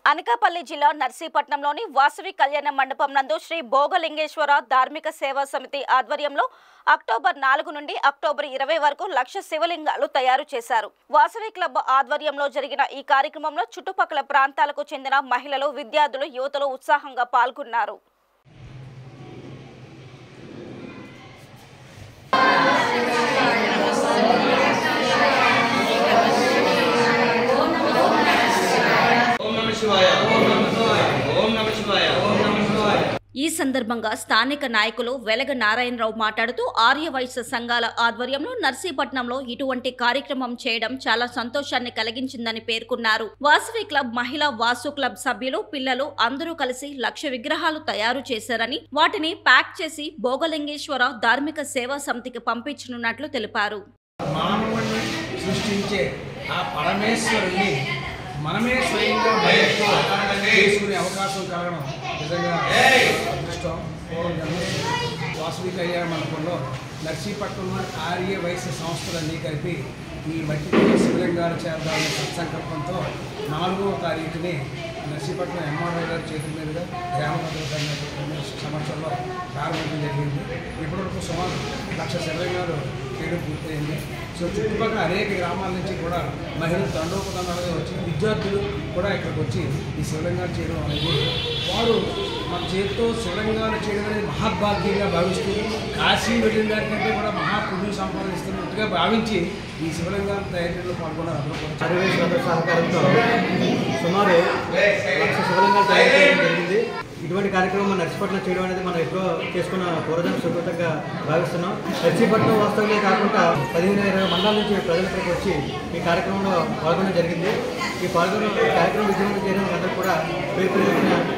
అనకాపల్లి జిల్లా నర్సీపట్నంలోని వాసవి కళ్యాణ మండపం నందు శ్రీ భోగలింగేశ్వర ధార్మిక సేవా సమితి ఆధ్వర్యంలో అక్టోబర్ నాలుగు నుండి అక్టోబర్ ఇరవై వరకు లక్ష శివలింగాలు తయారు చేశారు వాసవి క్లబ్ ఆధ్వర్యంలో జరిగిన ఈ కార్యక్రమంలో చుట్టుపక్కల ప్రాంతాలకు చెందిన మహిళలు విద్యార్థులు యువతలు ఉత్సాహంగా పాల్గొన్నారు ఓం నమ శివాయ ఓం నమ శివాయ ఓం నమ శివాయ ఓం నమ శివాయ ఈ సందర్భంగా స్థానిక నాయకులు వెలగ నారాయణరావు మాట్లాడుతూ ఆర్యవైశ్య సంఘాల ఆధ్వర్యంలో నర్సీపట్నంలో ఇటువంటి కార్యక్రమం చేయడం చాలా సంతోషాన్ని కలిగించిందని పేర్కొన్నారు వాసవి క్లబ్ మహిళా వాసు క్లబ్ సభ్యులు పిల్లలు అందరూ కలిసి లక్ష విగ్రహాలు తయారు చేశారని వాటిని ప్యాక్ చేసి భోగలింగేశ్వర ధార్మిక సేవా సమితికి పంపించనున్నట్లు తెలిపారు మానవుడిని సృష్టించే ఆ పరమేశ్వరుని మనమే స్వయంగా బయటకు చేసుకునే అవకాశం కలగడం నిజంగా అదృష్టం పూర్వం జన్మస్థితి. వాసవి కళ్యాణ మండపంలో నర్సీపట్నంలో ఆర్య వయసు సంస్థలన్నీ కలిపి ఈ మట్టి శివలింగాలు చేద్దామనే సత్సంకల్పంతో నాలుగవ తారీఖుని నర్సీపట్నం ఎంఆర్ఓ గారి చేతుల మీదుగా గ్రామ భద్రత సంవత్సరంలో ప్రారంభించడం జరిగింది ఇప్పటివరకు సుమారు లక్ష శివలింగాలు చేయడం పూర్తయింది సో చుట్టుపక్కల అనేక గ్రామాల నుంచి కూడా మహిళలు తండోపతండాలుగా వచ్చి విద్యార్థులు కూడా ఇక్కడికి వచ్చి ఈ శివలింగాలు చేయడం అనేది వారు మన చేతితో శివలింగాలు చేయడం అనేది మహాభాగ్యంగా భావిస్తూ కాశీ వెళ్ళిన దానికంటే కూడా మహాపుణ్యం సంపాదిస్తున్నట్టుగా భావించి ఈ శివలింగాల తయారీలో పాల్గొన్నారు అందరూ కూడా సర్వేశ్వర సహకారంతో సుమారు లక్ష శివలింగాలు తయారు చేయడం జరిగింది ఇటువంటి కార్యక్రమం మన నర్సీపట్నం చేయడం అనేది మనం ఎప్పుడో చేసుకున్న పూర్వజన సుకృతంగా భావిస్తున్నాం నర్సీపట్నం వాస్తవమే కాకుండా పదిహేను ఇరవై మండలాల నుంచి ప్రజలు ఇక్కడికి వచ్చి ఈ కార్యక్రమంలో పాల్గొనడం జరిగింది ఈ పాల్గొన ఈ కార్యక్రమం విజయవంతం చేయడానికి అందరూ కూడా పేరు పేరున